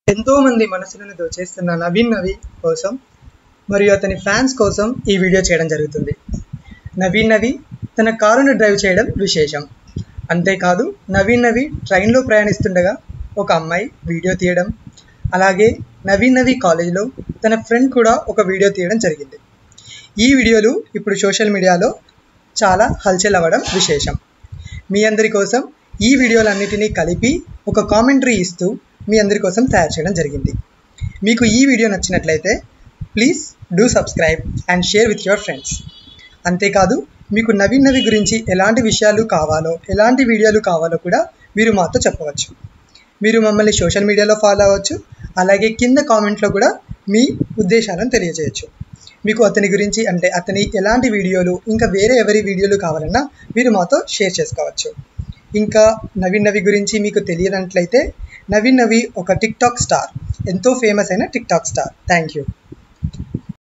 ఎంతో మంది మనసులను దోచేస్తున్న నవీన్ నవి కోసం మరియు అతని ఫ్యాన్స్ కోసం ఈ వీడియో చేయడం జరుగుతుంది నవీన్ నవి తన కారును డ్రైవ్ చేయడం విశేషం అంతేకాదు నవీన్ నవి ట్రైన్లో ప్రయాణిస్తుండగా ఒక అమ్మాయి వీడియో తీయడం అలాగే నవీన్ నవి కాలేజీలో తన ఫ్రెండ్ కూడా ఒక వీడియో తీయడం జరిగింది ఈ వీడియోలు ఇప్పుడు సోషల్ మీడియాలో చాలా హల్చల్ అవ్వడం విశేషం మీ అందరి కోసం ఈ వీడియోలన్నిటినీ కలిపి ఒక కామెంటరీ ఇస్తూ మీ అందరి కోసం తయారు చేయడం జరిగింది మీకు ఈ వీడియో నచ్చినట్లయితే please do subscribe and share with your friends అంతేకాదు మీకు నవీన్ నవి గురించి ఎలాంటి విషయాలు కావాలో ఎలాంటి వీడియోలు కావాలో కూడా మీరు మాతో చెప్పవచ్చు మీరు మమ్మల్ని సోషల్ మీడియాలో ఫాలో అవ్వచ్చు అలాగే కింద కామెంట్లో కూడా మీ ఉద్దేశాలను తెలియజేయచ్చు మీకు అతని గురించి అంటే అతని ఎలాంటి వీడియోలు ఇంకా వేరే ఎవరి వీడియోలు కావాలన్నా మీరు మాతో షేర్ చేసుకోవచ్చు ఇంకా నవీన్ నవి గురించి మీకు తెలియనట్లయితే నవీన్ నవి ఒక టిక్ టాక్ స్టార్ ఎంతో ఫేమస్ అయిన TikTok star thank you